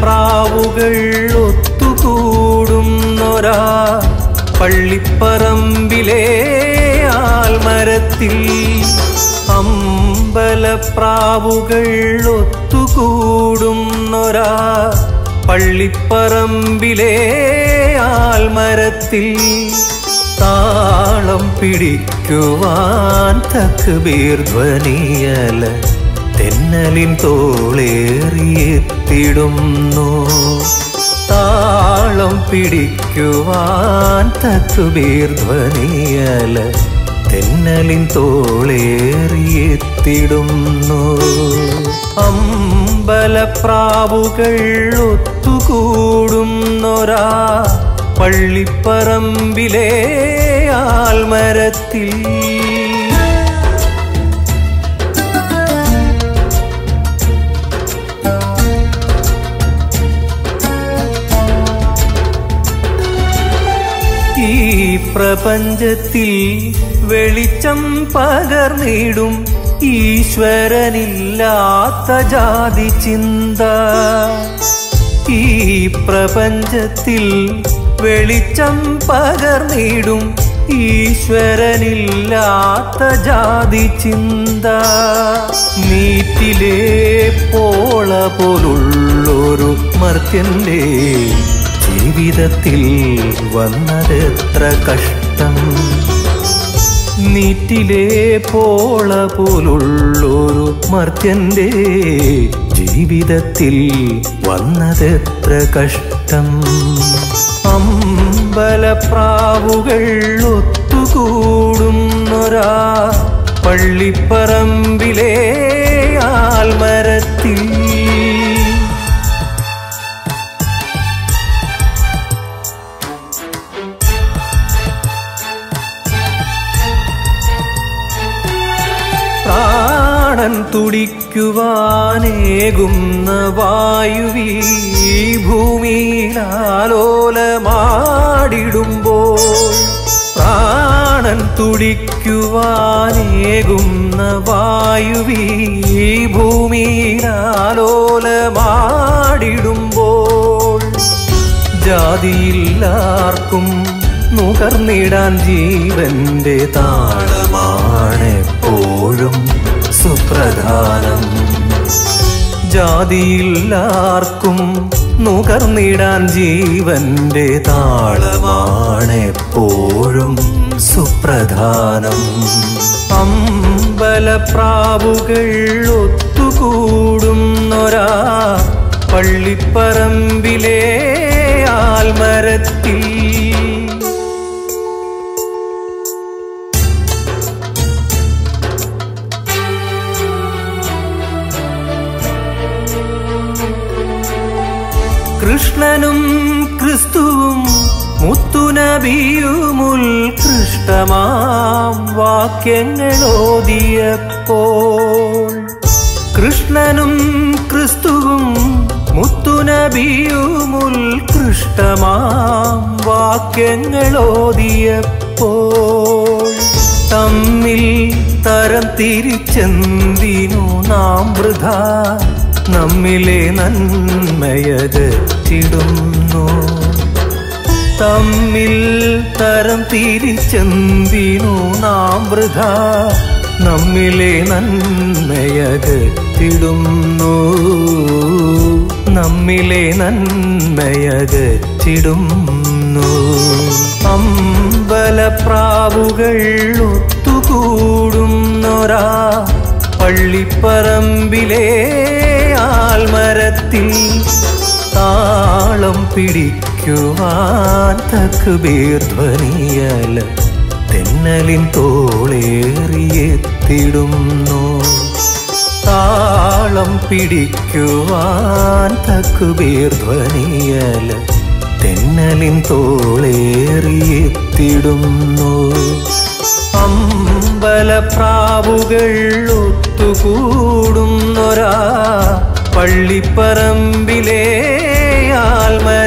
അമ്പലപ്രാവുകൾ ഒത്തുകൂടുന്നൊരാ പള്ളിപ്പറമ്പിലെ ആൽമരത്തിൽ അമ്പലപ്രാവുകൾ ഒത്തുകൂടുന്നൊരാ പള്ളിപ്പറമ്പിലെ ആൽമരത്തിൽ താളം പിടിക്കുവാൻ തക്ബീർ ധ്വനിയല തെന്നലിൻ തോളേറിയെത്തിടുന്നു താളം പിടിക്കുവാൻ തക്ബീർ ധ്വനിയല തെന്നലിൻ തോളേറിയെത്തിടുന്നു അമ്പലപ്രാവുകൾ ഒത്തുകൂടുന്നൊരാ പള്ളിപ്പറമ്പിലെ ആൽമരത്തിൽ ഈ പ്രപഞ്ചത്തിൽ വെളിച്ചം പകർന്നിടും ഈശ്വരനില്ലാത്ത ജാതി ചിന്ത ഈ പ്രപഞ്ചത്തിൽ വെളിച്ചം പകർന്നിടും ഈശ്വരനില്ലാത്ത ജാതി ചിന്ത നീറ്റിലെ പോള പോലുള്ളൊരു മർത്യന്റെ ജീവിതത്തിൽ വന്നതെത്ര കഷ്ടം നീറ്റിലെ പോള പോലുള്ളൊരു മർത്യന്റെ ജീവിതത്തിൽ വന്നതെത്ര കഷ്ടം അമ്പലപ്രാവുകൾ ഒത്തുകൂടുന്നൊരാ പള്ളിപ്പറമ്പിലെ ആൽമരത്തിൽ പ്രാണൻ തുടിക്കുവാനേകുന്ന വായുവീ ഭൂമിയിലാലോലമാടിടുമ്പോൾ പ്രാണൻ തുടിക്കുവാനേകുന്ന വായുവീ ഭൂമിയിലാലോലമാടിടുമ്പോൾ ജാതിയില്ലാർക്കും നുകർന്നിടാൻ ജീവന്റെ താളമാണെപ്പോഴും സുപ്രധാനം ജാതിയില്ലാർക്കും നുകർന്നിടാൻ ജീവന്റെ താളമാണെപ്പോഴും സുപ്രധാനം അമ്പലപ്രാവുകൾ ഒത്തുകൂടുന്നൊരാ പള്ളിപ്പറമ്പിലെ ആൽമരത്തിൽ കൃഷ്ണനും ക്രിസ്തുവും മുത്തുനബിയുമുൽ കൃഷ്ടമാം വാക്യങ്ങളോതിയപ്പോൾ കൃഷ്ണനും ക്രിസ്തുവും മുത്തുനബിയുമുൽ കൃഷ്ടമാം വാക്യങ്ങളോതിയപ്പോൾ തമ്മിൽ തരം തിരിച്ചെന്തിനു നാം വൃഥ നമ്മിലെ നന്മയകറ്റിടുന്നു തമ്മിൽ തരം തിരിച്ചെന്തിനു നാം വൃഥ നമ്മിലെ നന്മയകറ്റിടുന്നു നമ്മിലെ നന്മയകറ്റിടുന്നു അമ്പലപ്രാവുകൾ ഒത്തുകൂടുന്നൊരാ പള്ളിപ്പറമ്പിലെ ആൽമരത്തിൽ താളം പിടിക്കുവാൻ തക്കുബീർ ധ്വനിയല തെന്നലിൻ തോളേറിയെത്തിടുന്നു താളം പിടിക്കുവാൻ തക്കുബീർ ധ്വനിയല തെന്നലിൻ തോളേറിയെത്തിടുന്നു അമ്പലപ്രാവുകൾ ഒത്തുകൂടുന്നൊരാ പള്ളിപ്പറമ്പിലെ ആൽമര